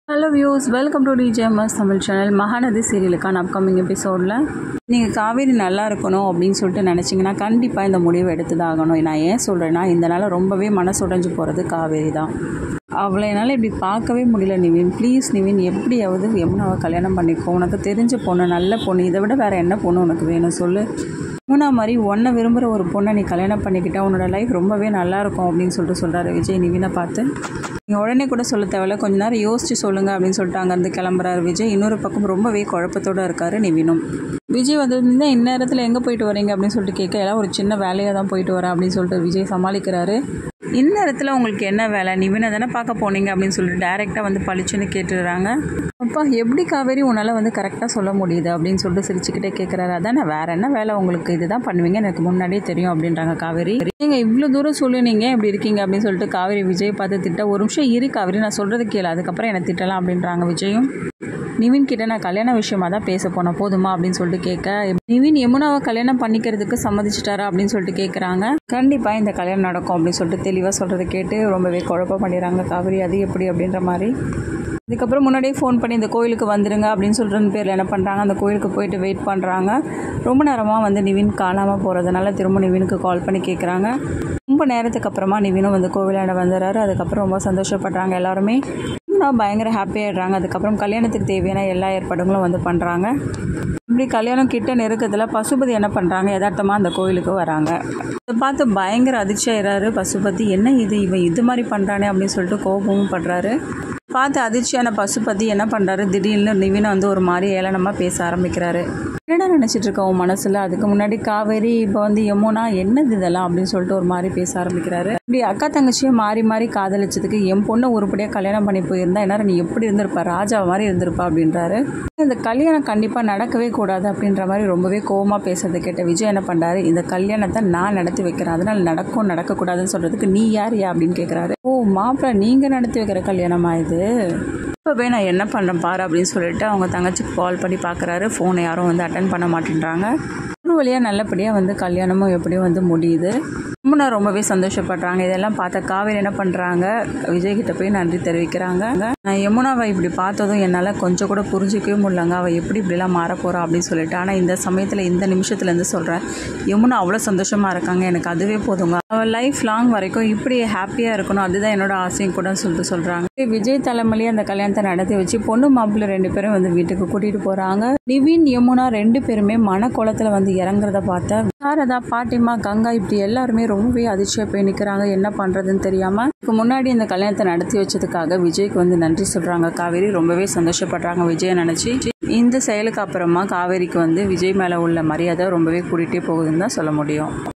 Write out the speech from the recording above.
hello views welcome to DJMS Tamil channel Mahanadi சீரியலுக்கான upcoming எபிசோடில் நீங்கள் காவேரி நல்லா இருக்கணும் அப்படின்னு சொல்லிட்டு நினச்சிங்கன்னா கண்டிப்பாக இந்த முடிவை எடுத்து தான் ஆகணும் நான் ஏன் சொல்கிறேன்னா இந்த நாள் ரொம்பவே மனசு உடைஞ்சு போகிறது காவேரி தான் அவளை என்னால் இப்படி பார்க்கவே முடியல நிவின் ப்ளீஸ் நிவின் எப்படியாவது யமுனாவை கல்யாணம் பண்ணிக்கோ உனக்கு தெரிஞ்ச பொண்ணு நல்ல பொண்ணு இதை விட வேறு என்ன பொண்ணு உனக்கு வேணும் சொல்லு யமுனா மாதிரி ஒன்றை விரும்புகிற ஒரு பொண்ணை நீ கல்யாணம் பண்ணிக்கிட்டா உன்னோட லைஃப் ரொம்பவே நல்லா இருக்கும் அப்படின்னு சொல்லிட்டு சொல்கிறாரு விஜய் நிவினை பார்த்து நீங்கள் உடனே கூட சொல்ல தேவையில்ல கொஞ்ச நேரம் யோசிச்சு சொல்லுங்கள் அப்படின்னு சொல்லிட்டு அங்கேருந்து கிளம்புறாரு விஜய் இன்னொரு பக்கம் ரொம்பவே குழப்பத்தோடு இருக்காரு நிவினும் விஜய் வந்து இந்த இந்நேரத்தில் எங்கே போயிட்டு வரீங்க அப்படின்னு சொல்லிட்டு கேட்க எல்லாம் ஒரு சின்ன வேலையாக தான் போயிட்டு வரேன் அப்படின்னு சொல்லிட்டு விஜய் சமாளிக்கிறாரு இந்நேரத்தில் உங்களுக்கு என்ன வேலை நிவினை தானே பார்க்க போனீங்க அப்படின்னு சொல்லிட்டு டேரெக்டாக வந்து பளிச்சுன்னு கேட்டுடுறாங்க அப்பா எப்படி காவேரி உன்னால் வந்து கரெக்டாக சொல்ல முடியுது அப்படின்னு சொல்லிட்டு சிரிச்சுக்கிட்டே கேட்குறாரு அதானே வேற என்ன வேலை உங்களுக்கு இதுதான் பண்ணுவீங்க எனக்கு முன்னாடியே தெரியும் அப்படின்றாங்க காவேரி நீங்கள் இவ்வளோ தூரம் சொல்லி நீங்கள் எப்படி இருக்கீங்க அப்படின்னு சொல்லிட்டு காவேரி விஜய் பார்த்து திட்ட ஒரு நிமிஷம் இரு காவேரி நான் சொல்கிறது கேளு அதுக்கப்புறம் என்னை திட்டலாம் அப்படின்றாங்க விஜயும் நிவின் கிட்ட நான் கல்யாண விஷயமா தான் பேச போனேன் போதுமா அப்படின்னு சொல்லிட்டு கேட்க நிவின் யமுனாவை கல்யாணம் பண்ணிக்கிறதுக்கு சம்மதிச்சிட்டாரா அப்படின்னு சொல்லிட்டு கேட்குறாங்க கண்டிப்பாக இந்த கல்யாணம் நடக்கும் அப்படின்னு சொல்லிட்டு தெளிவாக சொல்கிறத கேட்டு ரொம்பவே குழப்பம் பண்ணிடுறாங்க காவிரி அது எப்படி அப்படின்ற மாதிரி இதுக்கப்புறம் முன்னாடியே ஃபோன் பண்ணி இந்த கோயிலுக்கு வந்துடுங்க அப்படின்னு சொல்கிறது பேரில் என்ன பண்ணுறாங்க அந்த கோயிலுக்கு போயிட்டு வெயிட் பண்ணுறாங்க ரொம்ப நேரமாக வந்து நிவின் காணாமல் போகிறதுனால திரும்ப நிவினுக்கு கால் பண்ணி கேட்குறாங்க ரொம்ப நேரத்துக்கு அப்புறமா நிவினும் வந்து கோவிலாண்ட வந்துடுறாரு அதுக்கப்புறம் ரொம்ப சந்தோஷப்படுறாங்க எல்லாருமே நான் பயங்கர ஹாப்பியாகிடுறாங்க அதுக்கப்புறம் கல்யாணத்துக்கு தேவையான எல்லா ஏற்பாடுகளும் வந்து பண்ணுறாங்க இப்படி கல்யாணம் கிட்ட நெருக்கத்தில் பசுபதி என்ன பண்ணுறாங்க யதார்த்தமாக அந்த கோயிலுக்கு வராங்க இதை பார்த்து பயங்கர அதிர்ச்சி ஆயிடுறாரு பசுபதி என்ன இது இவன் இது மாதிரி பண்ணுறானே அப்படின்னு சொல்லிட்டு கோபமும் படுறாரு பார்த்து அதிர்ச்சியான பசுபதி என்ன பண்ணுறாரு திடீர்னு நிவினை வந்து ஒரு மாதிரி ஏளனமாக பேச ஆரம்பிக்கிறாரு என்னடா நினச்சிட்டு இருக்க உன் மனசில் அதுக்கு முன்னாடி காவேரி இப்போ வந்து யமுனா என்னது இதெல்லாம் அப்படின்னு சொல்லிட்டு ஒரு மாதிரி பேச ஆரம்பிக்கிறாரு இப்படி அக்கா தங்கச்சியை மாறி மாறி காதலிச்சதுக்கு என் பொண்ணை உருப்படியாக கல்யாணம் பண்ணி போயிருந்தா என்ன நீ எப்படி இருந்திருப்பா ராஜா மாதிரி இருந்திருப்பா அப்படின்றாரு இந்த கல்யாணம் கண்டிப்பாக நடக்கவே கூடாது அப்படின்ற மாதிரி ரொம்பவே கோவமாக பேசுறதை கேட்ட விஜய் என்ன பண்ணுறாரு இந்த கல்யாணத்தை நான் நடத்தி வைக்கிறேன் அதனால் நடக்கும் நடக்கக்கூடாதுன்னு சொல்கிறதுக்கு நீ யார் யா அப்படின்னு கேட்குறாரு ஓ மாப்பிள்ள நீங்கள் நடத்தி வைக்கிற கல்யாணமா இது இப்போவே நான் என்ன பண்ணுறேன் பாரு அப்படின்னு சொல்லிட்டு அவங்க தங்கச்சிக்கு கால் பண்ணி பார்க்குறாரு ஃபோனை யாரும் வந்து அட்டன் பண்ண மாட்டேன்றாங்க ஒரு வழியாக நல்லபடியாக வந்து கல்யாணமும் எப்படியும் வந்து முடியுது ரொம்ப நான் ரொம்பவே சந்தோஷப்படுறாங்க இதெல்லாம் பார்த்த காவேரி என்ன பண்ணுறாங்க விஜய் கிட்ட போய் நன்றி தெரிவிக்கிறாங்க நான் யமுனாவை இப்படி பார்த்ததும் என்னால் கொஞ்சம் கூட புரிஞ்சிக்கவே முடியலங்க அவள் எப்படி இப்படிலாம் மாற போகிறா அப்படின்னு சொல்லிட்டு ஆனால் இந்த சமயத்தில் இந்த நிமிஷத்துலேருந்து சொல்கிறேன் யமுனா அவ்வளோ சந்தோஷமாக இருக்காங்க எனக்கு அதுவே போதுங்க அவள் லைஃப் லாங் வரைக்கும் இப்படி ஹாப்பியாக இருக்கணும் அதுதான் என்னோட ஆசையும் கூட சொல்லிட்டு சொல்கிறாங்க விஜய் தலைமையிலேயே அந்த கல்யாணத்தை நடத்தி வச்சு பொண்ணு மாப்பிள்ளை ரெண்டு பேரும் வந்து வீட்டுக்கு கூட்டிகிட்டு போகிறாங்க நிவின் யமுனா ரெண்டு பேருமே மனக்குளத்தில் வந்து இறங்குறத பார்த்தா சாரதா பாட்டிமா கங்கா இப்படி எல்லாருமே ரொம்பவே அதிர்ச்சியாக போய் நிற்கிறாங்க என்ன பண்ணுறதுன்னு தெரியாமல் இதுக்கு முன்னாடி இந்த கல்யாணத்தை நடத்தி வச்சதுக்காக விஜய்க்கு வந்து நன்றி சொல்கிறாங்க காவேரி ரொம்பவே சந்தோஷப்படுறாங்க விஜயை நினச்சி இந்த செயலுக்கு அப்புறமா காவேரிக்கு வந்து விஜய் மேலே உள்ள மரியாதை ரொம்பவே கூட்டிகிட்டே போகுதுன்னு தான் சொல்ல முடியும்